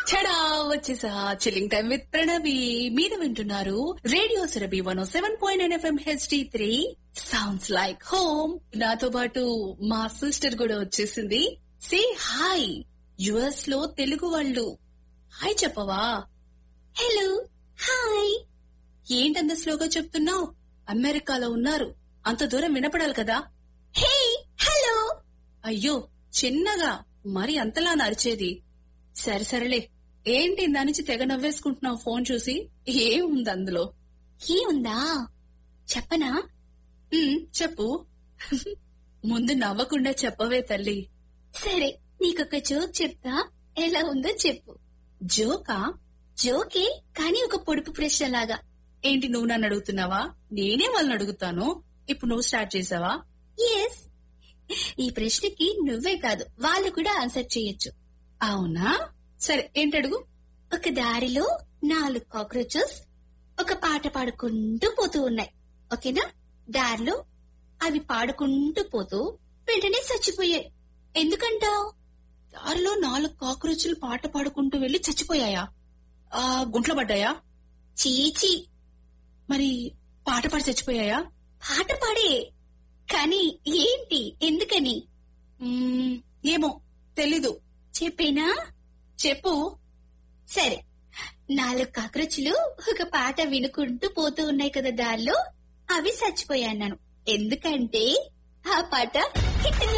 చడా వచ్చేసా chilling time with Pranavi మీరు వింటున్నారు radio Surabhi one seven point nine FM HD three sounds like home నాతో పాటు మా సిస్టర్ కూడా వచ్చేసింది సే హాయ్ యుఎస్ లో తెలుగు వాళ్ళు హాయ్ చెప్పవా హలో హాయ్ ఏంటంత స్లోగా చెప్తున్నావు అమెరికాలో ఉన్నారు అంత దూరం వినపడాలి కదా హే హలో అయ్యో చిన్నగా మరి అంతలా నడిచేది సరే సరేలే ఏంటి దాని నుంచి తెగ నవ్వేసుకుంటున్నావు ఫోన్ చూసి ఏముంది అందులో ఏముందా చెప్పనా ఉమ్, చెప్పు ముందు నవ్వకుండా చెప్పవే తల్లి సరే నీకొక జోక్ చెప్తా ఎలా ఉందో చెప్పు జోకా జోకే కానీ ఒక పొడుపు ప్రశ్న లాగా ఏంటి నువ్వు నన్ను అడుగుతున్నావా నేనే వాళ్ళని అడుగుతాను ఇప్పుడు నువ్వు స్టార్ట్ చేసావా ఎస్ ఈ ప్రశ్నకి నువ్వే కాదు వాళ్ళు కూడా ఆన్సర్ చేయొచ్చు అవునా సరే ఏంటడుగు ఒక దారిలో నాలుగు కాక్రోచెస్ ఒక పాట పాడుకుంటూ పోతూ ఉన్నాయి ఓకేనా దారిలో అవి పాడుకుంటూ పోతూ వెంటనే చచ్చిపోయాయి ఎందుకంటావు దారిలో నాలుగు కాక్రోచులు పాట పాడుకుంటూ వెళ్లి చచ్చిపోయాయా ఆ గుంట్లో పడ్డాయా చీచి మరి పాట పాడి చచ్చిపోయాయా పాట పాడే కానీ ఏంటి ఎందుకని మ్మ్, ఏమో తెలీదు చెప్పేనా చెప్పు సరే నాలుగు కాక్రోచులు ఒక పాట వినుకుంటూ పోతూ ఉన్నాయి కదా దారిలో అవి చచ్చిపోయాను ఎందుకంటే ఆ పాట హిట్